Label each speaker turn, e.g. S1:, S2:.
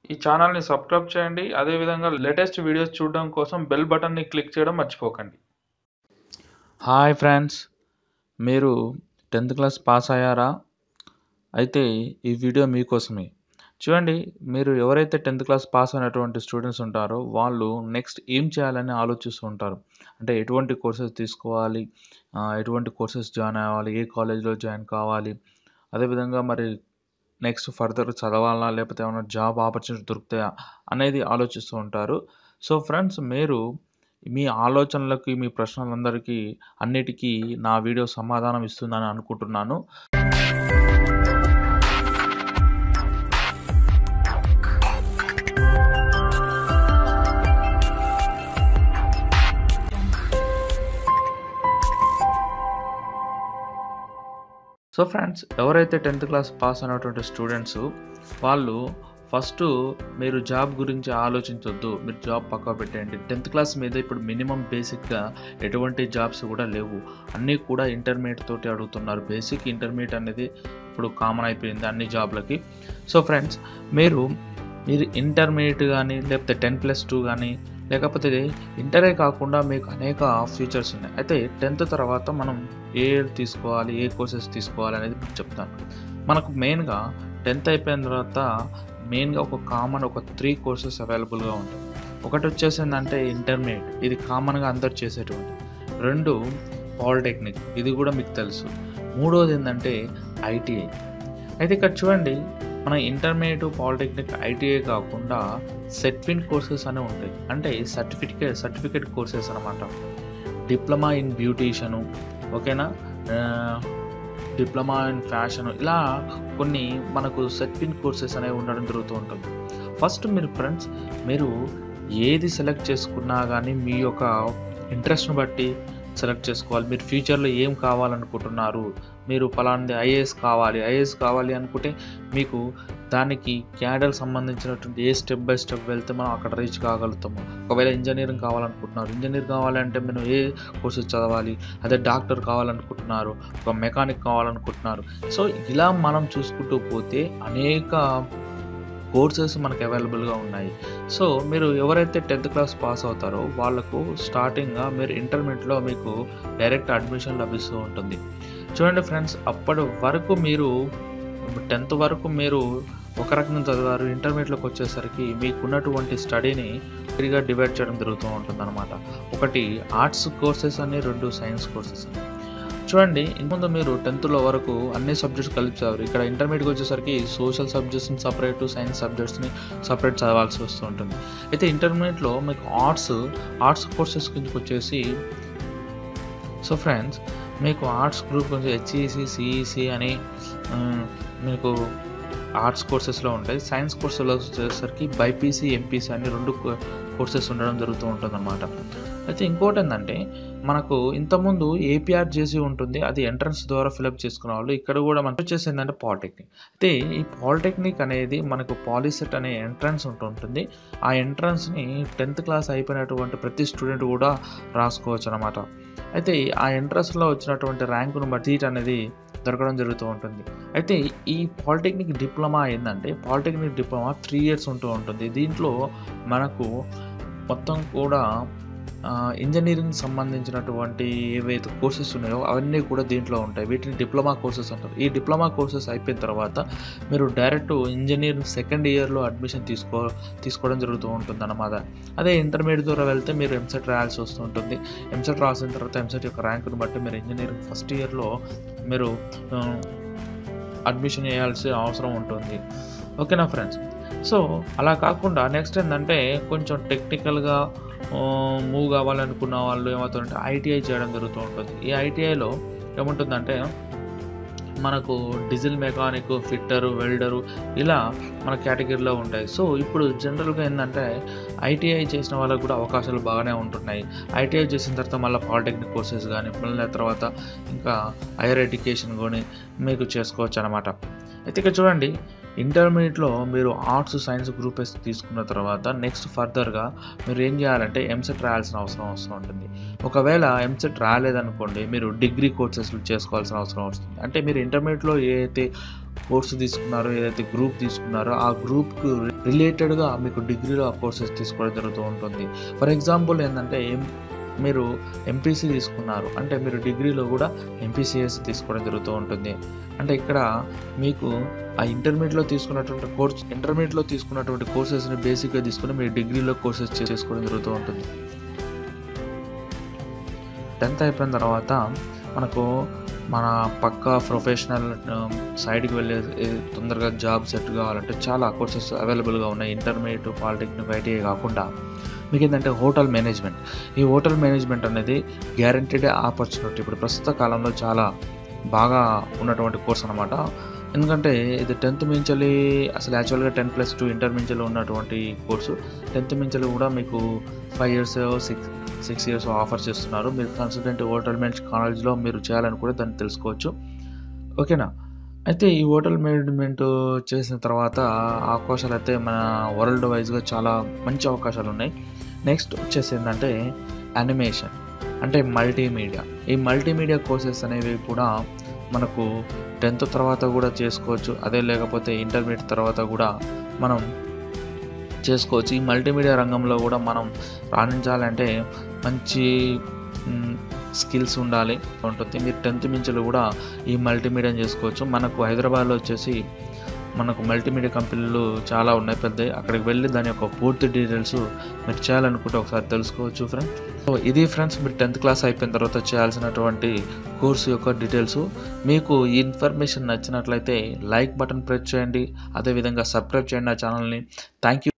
S1: ఈ ఛానల్ని సబ్స్క్రైబ్ చేయండి అదేవిధంగా లేటెస్ట్ వీడియోస్ చూడడం కోసం బెల్ బటన్ని క్లిక్ చేయడం మర్చిపోకండి హాయ్ ఫ్రెండ్స్ మీరు టెన్త్ క్లాస్ పాస్ అయ్యారా అయితే ఈ వీడియో మీకోసమే చూడండి మీరు ఎవరైతే టెన్త్ క్లాస్ పాస్ అయినటువంటి స్టూడెంట్స్ ఉంటారో వాళ్ళు నెక్స్ట్ ఏం చేయాలని ఆలోచిస్తూ ఉంటారు అంటే ఎటువంటి కోర్సెస్ తీసుకోవాలి ఆ, ఎటువంటి కోర్సెస్ జాయిన్ అవ్వాలి ఏ కాలేజ్లో జాయిన్ కావాలి అదేవిధంగా మరి నెక్స్ట్ ఫర్దర్ చదవాలా లేకపోతే ఏమైనా జాబ్ ఆపర్చునిటీ దొరుకుతాయా అనేది ఆలోచిస్తూ ఉంటారు సో ఫ్రెండ్స్ మీరు మీ ఆలోచనలకి మీ ప్రశ్నలందరికీ అన్నిటికీ నా వీడియో సమాధానం ఇస్తుందని అనుకుంటున్నాను సో ఫ్రెండ్స్ ఎవరైతే టెన్త్ క్లాస్ పాస్ అయినటువంటి స్టూడెంట్స్ వాళ్ళు ఫస్ట్ మీరు జాబ్ గురించి ఆలోచించొద్దు మీరు జాబ్ పక్కా పెట్టండి టెన్త్ క్లాస్ మీద ఇప్పుడు మినిమం బేసిక్గా ఎటువంటి జాబ్స్ కూడా లేవు అన్నీ కూడా ఇంటర్మీడియట్ తోటి అడుగుతున్నారు బేసిక్ ఇంటర్మీడియట్ అనేది ఇప్పుడు కామన్ అయిపోయింది అన్ని జాబ్లకి సో ఫ్రెండ్స్ మీరు మీరు ఇంటర్మీడియట్ కానీ లేకపోతే టెన్ ప్లస్ టూ కానీ లేకపోతే ఇంటరే కాకుండా మీకు అనేక ఫ్యూచర్స్ ఉన్నాయి అయితే టెన్త్ తర్వాత మనం ఏ తీసుకోవాలి ఏ కోర్సెస్ తీసుకోవాలి అనేది మీకు చెప్తాను మనకు మెయిన్గా టెన్త్ అయిపోయిన తర్వాత మెయిన్గా ఒక కామన్ ఒక త్రీ కోర్సెస్ అవైలబుల్గా ఉంటాయి ఒకటి వచ్చేసి ఏంటంటే ఇంటర్మీడియట్ ఇది కామన్గా అందరు చేసేటువంటి రెండు పాలిటెక్నిక్ ఇది కూడా మీకు తెలుసు మూడోది ఏంటంటే ఐటీఐ అయితే ఇక్కడ చూడండి మన ఇంటర్మీడియట్ పాలిటెక్నిక్ ఐటీఐ కాకుండా సెట్విన్ కోర్సెస్ అనే ఉంటాయి అంటే సర్టిఫికేట్ సర్టిఫికేట్ కోర్సెస్ అనమాట డిప్లొమా ఇన్ బ్యూటీషియను ఓకేనా డిప్లొమా ఇన్ ఫ్యాషన్ ఇలా కొన్ని మనకు సెట్విన్ కోర్సెస్ అనేవి ఉండడం జరుగుతూ ఉంటుంది ఫస్ట్ మీరు ఫ్రెండ్స్ మీరు ఏది సెలెక్ట్ చేసుకున్నా కానీ మీ యొక్క ఇంట్రెస్ట్ని బట్టి సెలెక్ట్ చేసుకోవాలి మీరు ఫ్యూచర్లో ఏం కావాలనుకుంటున్నారు మీరు పలాంటి ఐఏఎస్ కావాలి ఐఏఎస్ కావాలి అనుకుంటే మీకు దానికి క్యాడర్ సంబంధించినటువంటి ఏ స్టెప్ బై స్టెప్ వెళ్తే మనం అక్కడ రీచ్ కాగలుగుతాము ఒకవేళ ఇంజనీరింగ్ కావాలనుకుంటున్నారు ఇంజనీర్ కావాలంటే మనం ఏ కోర్సెస్ చదవాలి అదే డాక్టర్ కావాలనుకుంటున్నారు ఒక మెకానిక్ కావాలనుకుంటున్నారు సో ఇలా మనం చూసుకుంటూ పోతే అనేక కోర్సెస్ మనకు అవైలబుల్గా ఉన్నాయి సో మీరు ఎవరైతే టెన్త్ క్లాస్ పాస్ అవుతారో వాళ్ళకు స్టార్టింగ్గా మీరు ఇంటర్మీడియట్లో మీకు డైరెక్ట్ అడ్మిషన్ లభిస్తూ ఉంటుంది చూడండి ఫ్రెండ్స్ అప్పటి వరకు మీరు టెన్త్ వరకు మీరు ఒక రకంగా చదివారు ఇంటర్మీడియట్లోకి వచ్చేసరికి మీకున్నటువంటి స్టడీని ఫ్రీగా డివైడ్ చేయడం జరుగుతూ ఉంటుంది అనమాట ఒకటి ఆర్ట్స్ కోర్సెస్ అని రెండు సైన్స్ కోర్సెస్ అని చూడండి ఇంతకుముందు మీరు టెన్త్లో వరకు అన్ని సబ్జెక్ట్స్ కలిపి చదివారు ఇక్కడ ఇంటర్మీడియట్కి వచ్చేసరికి సోషల్ సబ్జెక్ట్స్ని సపరేట్ సైన్స్ సబ్జెక్ట్స్ని సపరేట్ చదవాల్సి వస్తూ ఉంటుంది అయితే ఇంటర్మీడియట్లో మీకు ఆర్ట్స్ ఆర్ట్స్ కోర్సెస్ కిందకి వచ్చేసి సో ఫ్రెండ్స్ మీకు ఆర్ట్స్ గ్రూప్ కొంచెం హెచ్ఈసి సిఈసి అని ఆ, మీకు ఆర్ట్స్ కోర్సెస్లో ఉంటాయి సైన్స్ కోర్సులో వచ్చేసరికి బైపీసీ ఎంపీసీ అని రెండు కోర్సెస్ ఉండడం జరుగుతూ ఉంటుంది అనమాట అయితే ఇంకోటి ఏంటంటే మనకు ఇంతకుముందు ఏపీఆర్ చేసి ఉంటుంది అది ఎంట్రన్స్ ద్వారా ఫిలప్ చేసుకునే వాళ్ళు ఇక్కడ కూడా మనకు వచ్చేసి ఏంటంటే పాలిటెక్నిక్ అయితే ఈ పాలిటెక్నిక్ అనేది మనకు పాలిసెట్ అనే ఎంట్రన్స్ ఉంటుంటుంది ఆ ఎంట్రన్స్ని టెన్త్ క్లాస్ అయిపోయినటువంటి ప్రతి స్టూడెంట్ కూడా రాసుకోవచ్చు అనమాట అయితే ఆ ఎంట్రన్స్లో వచ్చినటువంటి ర్యాంకును బట్టి సీట్ అనేది దొరకడం జరుగుతూ ఉంటుంది అయితే ఈ పాలిటెక్నిక్ డిప్లొమా ఏంటంటే పాలిటెక్నిక్ డిప్లొమా త్రీ ఇయర్స్ ఉంటూ ఉంటుంది దీంట్లో మనకు మొత్తం కూడా ఆ, ఇంజనీరింగ్ సంబంధించినటువంటి ఏవైతే కోర్సెస్ ఉన్నాయో అవన్నీ కూడా దీంట్లో ఉంటాయి వీటిని డిప్లొమా కోర్సెస్ అంటారు ఈ డిప్లొమా కోర్సెస్ అయిపోయిన తర్వాత మీరు డైరెక్ట్ ఇంజనీరింగ్ సెకండ్ ఇయర్లో అడ్మిషన్ తీసుకో తీసుకోవడం జరుగుతూ ఉంటుంది అన్నమాట అదే ఇంటర్మీడియట్ ద్వారా వెళ్తే మీరు ఎంసెట్ రాయాల్సి వస్తుంటుంది ఎంసెట్ రాసిన తర్వాత ఎంసెట్ యొక్క ర్యాంకుని బట్టి మీరు ఇంజనీరింగ్ ఫస్ట్ ఇయర్లో మీరు ఆ, అడ్మిషన్ చేయాల్సిన అవసరం ఉంటుంది ఓకేనా ఫ్రెండ్స్ సో అలా కాకుండా నెక్స్ట్ ఏంటంటే కొంచెం టెక్నికల్గా మూవ్ కావాలనుకున్న వాళ్ళు ఏమవుతుందంటే ఐటీఐ చేయడం జరుగుతూ ఉంటుంది ఈ ఐటీఐలో ఏముంటుందంటే మనకు డీజిల్ మెకానిక్ ఫిట్టరు వెల్డరు ఇలా మన కేటగిరీలో ఉంటాయి సో ఇప్పుడు జనరల్గా ఏంటంటే ఐటీఐ చేసిన వాళ్ళకు కూడా అవకాశాలు బాగానే ఉంటున్నాయి ఐటీఐ చేసిన తర్వాత మళ్ళీ పాలిటెక్నిక్ కోర్సెస్ కానీ మళ్ళీ తర్వాత ఇంకా హైయర్ ఎడ్యుకేషన్ కానీ మీకు చేసుకోవచ్చు అనమాట అయితే ఇక్కడ చూడండి ఇంటర్మీడియట్లో మీరు ఆర్ట్స్ సైన్స్ గ్రూప్ ఎస్ తీసుకున్న తర్వాత నెక్స్ట్ ఫర్దర్గా మీరు ఏం చేయాలంటే ఎంసెట్ రాయాల్సిన అవసరం వస్తూ ఉంటుంది ఒకవేళ ఎంసెట్ రాలేదనుకోండి మీరు డిగ్రీ కోర్సెస్ చేసుకోవాల్సిన అవసరం వస్తుంది అంటే మీరు ఇంటర్మీడియట్లో ఏ అయితే కోర్సు తీసుకున్నారో ఏదైతే గ్రూప్ తీసుకున్నారో ఆ గ్రూప్కు రిలేటెడ్గా మీకు డిగ్రీలో ఆ కోర్సెస్ తీసుకోవడం జరుగుతూ ఉంటుంది ఫర్ ఎగ్జాంపుల్ ఏంటంటే ఎం- మీరు ఎంపీసీ తీసుకున్నారు అంటే మీరు డిగ్రీలో కూడా ఎంపీసీఎస్ తీసుకోవడం జరుగుతూ ఉంటుంది అంటే ఇక్కడ మీకు ఆ ఇంటర్మీడియట్లో తీసుకున్నటువంటి కోర్స్ ఇంటర్మీడియట్లో తీసుకున్నటువంటి కోర్సెస్ని బేసిక్గా తీసుకుని మీరు డిగ్రీలో కోర్సెస్ చేసుకోవడం జరుగుతూ ఉంటుంది టెన్త్ అయిపోయిన తర్వాత మనకు మన పక్క ప్రొఫెషనల్ సైడ్కి వెళ్ళే ఏ, తొందరగా జాబ్ సెట్ కావాలంటే చాలా కోర్సెస్ అవైలబుల్గా ఉన్నాయి ఇంటర్మీడియట్ పాలిటెక్నిక్ ఐటీఐ కాకుండా మీకు ఏంటంటే హోటల్ మేనేజ్మెంట్ ఈ హోటల్ మేనేజ్మెంట్ అనేది గ్యారంటీడ్ ఆపర్చునిటీ ఇప్పుడు ప్రస్తుత కాలంలో చాలా బాగా ఉన్నటువంటి కోర్స్ అనమాట ఎందుకంటే ఇది టెన్త్ మించలి అసలు యాక్చువల్గా టెన్ ప్లస్ టూ ఇంటర్ మించలి ఉన్నటువంటి కోర్సు టెన్త్ మించలి కూడా మీకు five years six six years offer చేస్తున్నారు మీరు కన్సల్టెంట్ హోటల్ మేనేజ్ కాలేజ్లో మీరు చేయాలని కూడా దాన్ని తెలుసుకోవచ్చు ఓకేనా అయితే ఈ హోటల్ మేనేజ్మెంట్ చేసిన తర్వాత అవకాశాలు అయితే మన వరల్డ్ వైజ్గా చాలా మంచి అవకాశాలు ఉన్నాయి నెక్స్ట్ వచ్చేసి ఏంటంటే యానిమేషన్ అంటే మల్టీమీడియా ఈ మల్టీమీడియా కోర్సెస్ అనేవి కూడా మనకు టెన్త్ తర్వాత కూడా చేసుకోవచ్చు అదే లేకపోతే ఇంటర్మీడియట్ తర్వాత కూడా మనం చేసుకోవచ్చు ఈ మల్టీమీడియా రంగంలో కూడా మనం రాణించాలంటే మంచి స్కిల్స్ ఉండాలి ఉంటుంది మీరు టెన్త్ మించులు కూడా ఈ మల్టీమీడియా చేసుకోవచ్చు మనకు హైదరాబాద్లో వచ్చేసి మనకు మల్టీమీడియా కంపెనీలు చాలా ఉన్నాయి పెద్దవి అక్కడికి వెళ్ళి దాని యొక్క పూర్తి డీటెయిల్స్ మీరు చేయాలనుకుంటే ఒకసారి తెలుసుకోవచ్చు ఫ్రెండ్స్ సో ఇది ఫ్రెండ్స్ మీరు టెన్త్ క్లాస్ అయిపోయిన తర్వాత చేయాల్సినటువంటి కోర్సు యొక్క డీటెయిల్స్ మీకు ఈ ఇన్ఫర్మేషన్ నచ్చినట్లయితే లైక్ బటన్ ప్రెస్ చేయండి అదేవిధంగా సబ్స్క్రైబ్ చేయండి నా ఛానల్ని థ్యాంక్ యూ